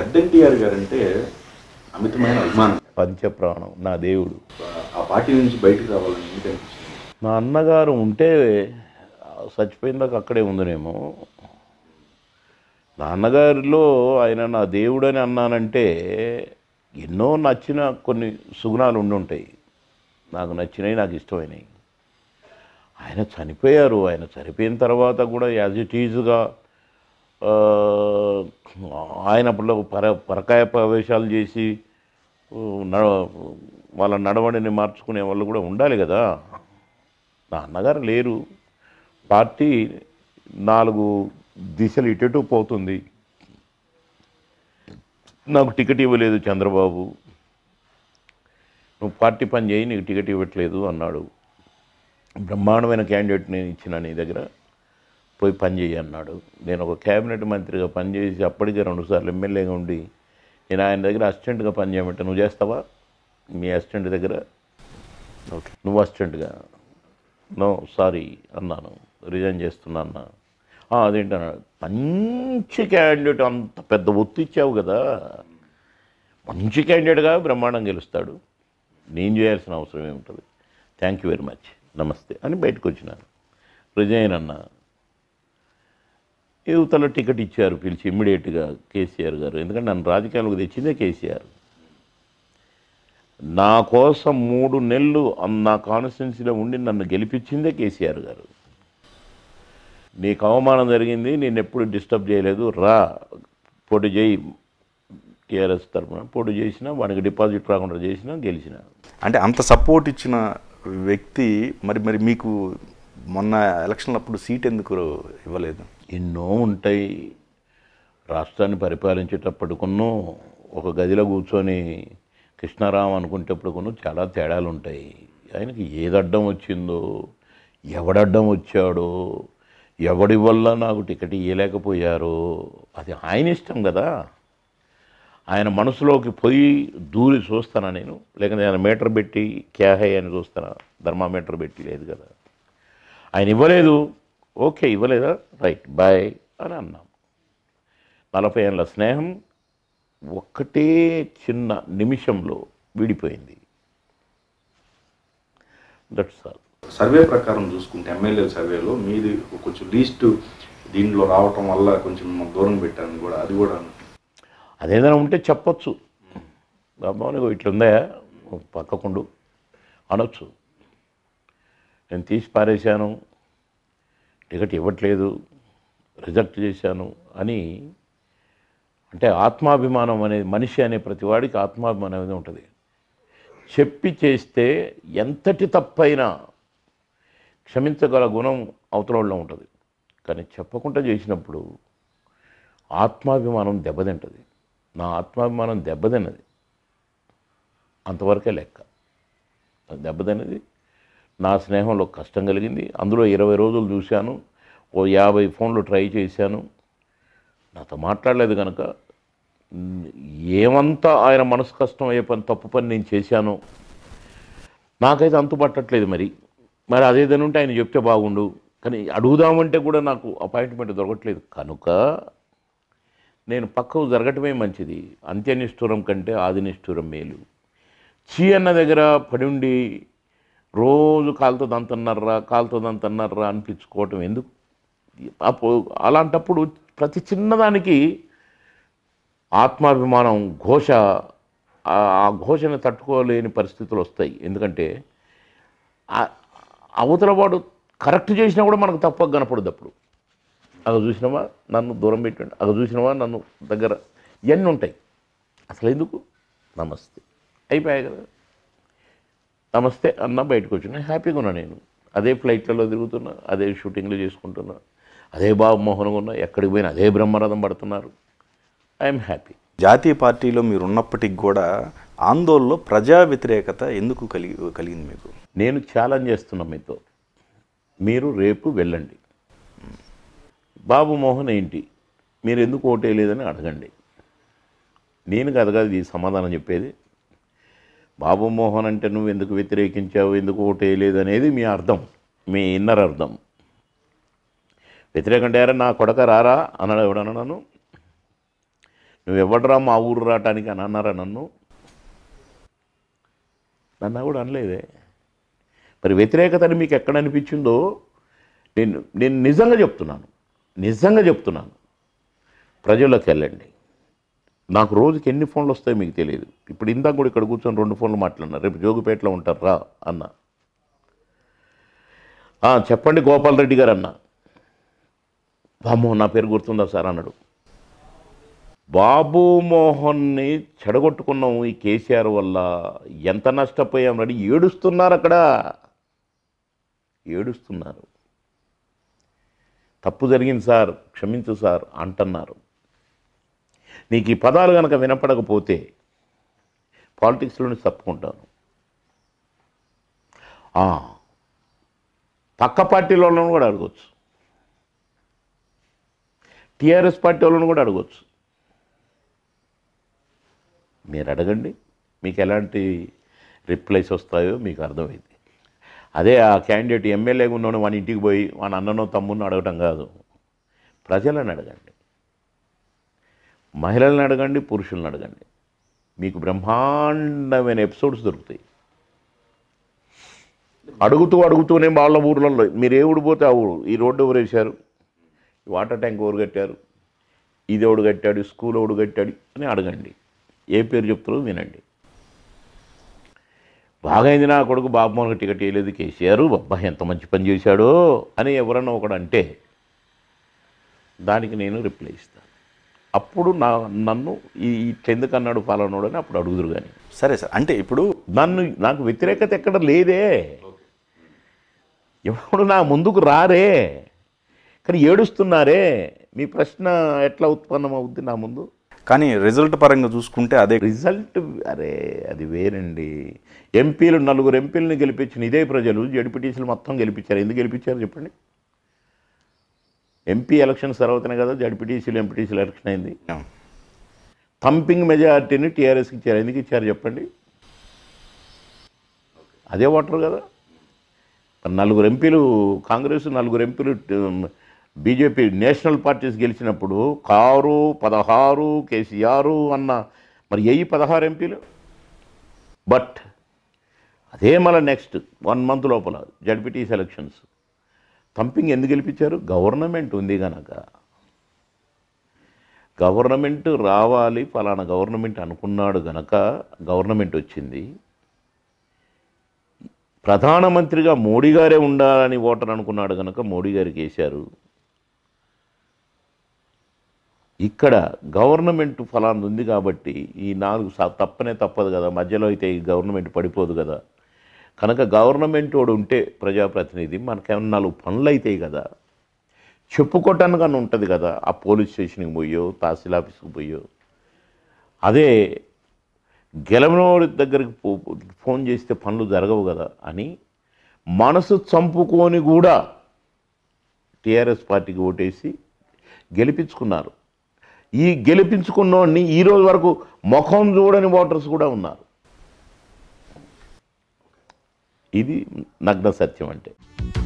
పెద్ద ఎన్టీఆర్ గారు అంటే అమితమైన అభిమానం పంచప్రాణం నా దేవుడు ఆ పార్టీ నుంచి బయటకు రావాలని ఎందుకు అనిపించింది నా అన్నగారు ఉంటే చచ్చిపోయిన దాకా అక్కడే ఉందనేమో నా అన్నగారిలో ఆయన నా దేవుడని అన్నానంటే ఎన్నో నచ్చిన కొన్ని సుగుణాలు ఉండి ఉంటాయి నాకు నచ్చినవి నాకు ఇష్టమైనవి ఆయన చనిపోయారు ఆయన చనిపోయిన తర్వాత కూడా యాజ్ ఇట్ ఈజ్గా ఆయన అప్పుడు పర పరకాయ ప్రవేశాలు చేసి ఊ, నడ వాళ్ళ నడవడిని మార్చుకునే వాళ్ళు కూడా ఉండాలి కదా నా అన్నగారు లేరు పార్టీ నాలుగు దిశలు ఇటెటు పోతుంది నాకు టికెట్ ఇవ్వలేదు చంద్రబాబు నువ్వు పార్టీ పని చేయి నీకు టికెట్ ఇవ్వట్లేదు అన్నాడు బ్రహ్మాండమైన క్యాండిడేట్ నేను ఇచ్చిన నీ దగ్గర పోయి పని చేయి అన్నాడు నేను ఒక క్యాబినెట్ మంత్రిగా పనిచేసి అప్పటికే రెండుసార్లు ఎమ్మెల్యేగా ఉండి నేను ఆయన దగ్గర అసిస్టెంట్గా పనిచేయమంటే నువ్వు చేస్తావా మీ అసిస్టెంట్ దగ్గర ఓకే నువ్వు అసిస్టెంట్గా నో సారీ అన్నాను రిజైన్ చేస్తున్నా అన్న "ఆ, అదేంటన్నాడు మంచి క్యాండిడేట్ అంత పెద్ద ఒత్తు ఇచ్చావు కదా మంచి క్యాండిడేట్గా బ్రహ్మాండం గెలుస్తాడు నేను చేయాల్సిన అవసరం ఏముంటుంది థ్యాంక్ యూ వెరీ మచ్ నమస్తే అని బయటకు వచ్చినాను రిజైన్ అన్న యువతలో టికెట్ ఇచ్చారు పిలిచి ఇమ్మీడియట్గా కేసీఆర్ గారు ఎందుకంటే నన్ను రాజకీయాలకు తెచ్చిందే కేసీఆర్ నా కోసం మూడు నెలలు అన్- నా కాన్స్టిట్యున్సీలో ఉండి నన్ను గెలిపించిందే కేసీఆర్ గారు నీకు అవమానం జరిగింది నేను ఎప్పుడు డిస్టర్బ్ చేయలేదు రా పోటీ చేయి టీఆర్ఎస్ తరఫున పోటీ చేసినా వాడికి డిపాజిట్ రాకుండా చేసినా గెలిచిన అంటే అంత సపోర్ట్ ఇచ్చిన వ్యక్తి మరి మరి మీకు మొన్న ఎలక్షన్ అప్పుడు సీట్ ఎందుకు ఇవ్వలేదు ఎన్నో ఉంటాయి రాష్ట్రాన్ని పరిపాలించేటప్పటికున్నూ ఒక గదిలో కూర్చొని కృష్ణారాం అనుకునేటప్పటికును చాలా తేడాలు ఉంటాయి ఆయనకి ఏది అడ్డం వచ్చిందో ఎవడడ్డం వచ్చాడో ఎవడి వల్ల నాకు టికెట్ ఇవ్వలేకపోయారో అది ఆయన ఇష్టం కదా ఆయన మనసులోకి పోయి దూరి చూస్తానా నేను లేకపోతే ఆయన మీటర్ పెట్టి క్యాహే అని చూస్తానా ధర్మామీటర్ పెట్టి లేదు కదా ఆయన ఇవ్వలేదు ఓకే ఇవ్వలేదా రైట్ బాయ్ అని అన్నాం నలభై ఏళ్ళ స్నేహం ఒక్కటే చిన్న నిమిషంలో విడిపోయింది దట్స్ ఆల్ సర్వే ప్రకారం చూసుకుంటే ఎమ్మెల్యే సర్వేలో మీది కొంచెం లీస్ట్ దీంట్లో రావటం వల్ల కొంచెం మాకు దూరం పెట్టాను కూడా అది కూడా అదేదైనా ఉంటే చెప్పొచ్చు బాబానికి ఇట్లుందా పక్కకుండు అనొచ్చు నేను తీసి పారేశాను టికెట్ ఇవ్వట్లేదు రిజెక్ట్ చేశాను అని అంటే ఆత్మాభిమానం అనేది మనిషి అనే ప్రతి వాడికి ఆత్మాభిమానం అనేది ఉంటుంది చెప్పి చేస్తే ఎంతటి తప్పైనా క్షమించగల గుణం అవతలలో ఉంటుంది కానీ చెప్పకుండా చేసినప్పుడు ఆత్మాభిమానం దెబ్బతింటుంది నా ఆత్మాభిమానం దెబ్బతిన్నది అంతవరకే లెక్క అది దెబ్బతిన్నది నా స్నేహంలో కష్టం కలిగింది అందులో ఇరవై రోజులు చూశాను ఓ యాభై ఫోన్లు ట్రై చేశాను నాతో మాట్లాడలేదు కనుక మ్, ఏమంతా ఆయన మనసు కష్టం అయ్యే పని తప్పు పని నేను చేశాను నాకైతే అంతు పట్టట్లేదు మరి మరి అదేదైనా ఉంటే ఆయన చెప్తే బాగుండు కానీ అడుగుదామంటే కూడా నాకు అపాయింట్మెంట్ దొరకట్లేదు కనుక నేను పక్కకు జరగటమే మంచిది అంత్యనిష్ఠురం కంటే ఆదినిష్ఠురం మేలు చీ అన్న దగ్గర పడి ఉండి రోజు కాలుతో దంతన్నారా కాలుతో దంతన్నారా అనిపించుకోవటం ఎందుకు అప్పుడు అలాంటప్పుడు ప్రతి చిన్నదానికి ఆత్మాభిమానం ఘోష ఆ ఆ ఘోషను తట్టుకోలేని పరిస్థితులు వస్తాయి ఎందుకంటే ఆ- అవతల వాడు కరెక్ట్ చేసినా కూడా మనకు తప్పక కనపడదు అప్పుడు అగ చూసినావా నన్ను దూరం పెట్టండి అగ చూసినావా నన్ను దగ్గర ఇవన్నీ ఉంటాయి అసలు ఎందుకు నమస్తే అయిపోయాయి కదా నమస్తే అన్న బయటకు వచ్చిన హ్యాపీగా ఉన్నా నేను అదే ఫ్లైట్లలో తిరుగుతున్నా అదే షూటింగ్లు చేసుకుంటున్నా అదే బాబు మోహన్గా ఉన్నా ఎక్కడికి పోయినా అదే బ్రహ్మరథం పడుతున్నారు ఐఎమ్ హ్యాపీ జాతీయ పార్టీలో మీరు ఉన్నప్పటికి కూడా ఆందోళనలో ప్రజా వ్యతిరేకత ఎందుకు కలిగి కలిగింది మీకు నేను ఛాలెంజ్ చేస్తున్నా మీతో మీరు రేపు వెళ్ళండి బాబు మోహన్ ఏంటి మీరు ఎందుకు ఓటేయలేదని అడగండి నేను కాదు కాదు ఈ సమాధానం చెప్పేది బాబు మోహన్ అంటే నువ్వు ఎందుకు వ్యతిరేకించావు ఎందుకు ఓటేయలేదు అనేది మీ అర్థం మీ ఇన్నర్ అర్థం వ్యతిరేకం అంటే "అరే నా కొడక రారా అన్నాడు ఎవడన్నా నన్ను నువ్వు ఎవడరా మా ఊరు రావటానికి అని అన్నారా నన్ను నన్ను కూడా అనలేదే మరి వ్యతిరేకతని మీకు ఎక్కడ అనిపించిందో నేను నేను నిజంగా చెప్తున్నాను నిజంగా చెప్తున్నాను ప్రజల్లోకి వెళ్ళండి నాకు రోజుకి ఎన్ని ఫోన్లు వస్తాయో మీకు తెలియదు ఇప్పుడు ఇందాక కూడా ఇక్కడ కూర్చొని రెండు ఫోన్లు మాట్లాడినా రేపు జోగుపేటలో ఉంటారా అన్న "ఆ, చెప్పండి గోపాల్ రెడ్డి గారు అన్న బామ్మో నా పేరు గుర్తుందా సార్ అన్నాడు బాబు మోహన్ని చెడగొట్టుకున్నాం ఈ కేసీఆర్ వల్ల ఎంత నష్టపోయాం రెడీ ఏడుస్తున్నారు అక్కడ ఏడుస్తున్నారు తప్పు జరిగింది సార్ క్షమించు సార్ అంటున్నారు నీకు ఈ పదాలు కనుక వినపడకపోతే పాలిటిక్స్లోనే తప్పుకుంటాను ఆ, పక్క పార్టీల వాళ్ళని కూడా అడగవచ్చు టీఆర్ఎస్ పార్టీ వాళ్ళని కూడా అడగవచ్చు మీరు అడగండి మీకు ఎలాంటి రిప్లైస్ వస్తాయో మీకు అర్థమైంది అదే ఆ క్యాండిడేట్ ఎమ్మెల్యేగా ఉన్నోడు వాని ఇంటికి పోయి వాని అన్ననో తమ్ముడినో అడగటం కాదు ప్రజలను అడగండి మహిళలను అడగండి పురుషులను అడగండి మీకు బ్రహ్మాండమైన ఎపిసోడ్స్ దొరుకుతాయి అడుగుతూ అడుగుతూనే వాళ్ళ ఊర్లలో మీరు ఏ ఊరు పోతే ఆ ఊరు ఈ రోడ్డు ఎవరు వేశారు ఈ వాటర్ ట్యాంక్ ఎవరు కట్టారు ఇది ఎవడు కట్టాడు స్కూల్ ఎవడు కట్టాడు అని అడగండి ఏ పేరు చెప్తారో వినండి బాగైంది నా కొడుకు బాబుమోహన్కి టికెట్ వేయలేదు కేసీఆర్ అబ్బా ఎంత మంచి పని చేశాడో అని ఎవరన్నా ఒకడు అంటే దానికి నేను రిప్లై ఇస్తాను అప్పుడు నా నన్ను ఈ ఇట్లెందుకు అన్నాడు పాలనోడు అని అప్పుడు అడుగుదురు కానీ సరే సార్ అంటే ఇప్పుడు నన్ను నాకు వ్యతిరేకత ఎక్కడ లేదే ఎవడు నా ముందుకు రారే కానీ ఏడుస్తున్నారే మీ ప్రశ్న ఎట్లా ఉత్పన్నం అవుద్ది నా ముందు కానీ రిజల్ట్ పరంగా చూసుకుంటే అదే రిజల్ట్ అరే అది వేరండి ఎంపీలు నలుగురు ఎంపీలను గెలిపించిన ఇదే ప్రజలు జడ్పీటీసీలు మొత్తం గెలిపించారు ఎందుకు గెలిపించారు చెప్పండి ఎంపీ ఎలక్షన్స్ తర్వాతనే కదా జడ్పీటీసీలు ఎంపీటీసీలు ఎలక్షన్ అయింది థంపింగ్ మెజారిటీని టీఆర్ఎస్కి ఇచ్చారు ఎందుకు ఇచ్చారు చెప్పండి అదే ఓటర్ కదా మరి నలుగురు ఎంపీలు కాంగ్రెస్ నలుగురు ఎంపీలు బీజేపీ నేషనల్ పార్టీస్ గెలిచినప్పుడు కారు పదహారు కేసీఆర్ అన్న మరి ఎయ్యి పదహారు ఎంపీలు బట్ అదే మళ్ళీ నెక్స్ట్ వన్ మంత్ లోపల జడ్పీటీసీ ఎలక్షన్స్ థంపింగ్ ఎందుకు గెలిపించారు గవర్నమెంట్ ఉంది కనుక గవర్నమెంట్ రావాలి ఫలానా గవర్నమెంట్ అనుకున్నాడు గనక గవర్నమెంట్ వచ్చింది ప్రధానమంత్రిగా మోడీ గారే ఉండాలని ఓటర్ అనుకున్నాడు కనుక మోడీ గారికి వేశారు ఇక్కడ గవర్నమెంట్ ఫలాంది ఉంది కాబట్టి ఈ నాలుగు స- తప్పనే తప్పదు కదా మధ్యలో అయితే ఈ గవర్నమెంట్ పడిపోదు కదా కనుక గవర్నమెంట్ వాడు ఉంటే ప్రజాప్రతినిధి మనకేమన్నా నాలుగు పనులు అవుతాయి కదా చెప్పుకోవటానికి అని ఉంటుంది కదా ఆ పోలీస్ స్టేషన్కి పోయో తహసీల్ ఆఫీస్కి పోయో అదే గెలవనోడి దగ్గరికి పో- ఫోన్ చేస్తే పనులు జరగవు కదా అని మనసు చంపుకొని కూడా టీఆర్ఎస్ పార్టీకి ఓటేసి గెలిపించుకున్నారు ఈ గెలిపించుకున్నోడిని ఈ రోజు వరకు ముఖం చూడని ఓటర్స్ కూడా ఉన్నారు ఇది నగ్న సత్యం అంటే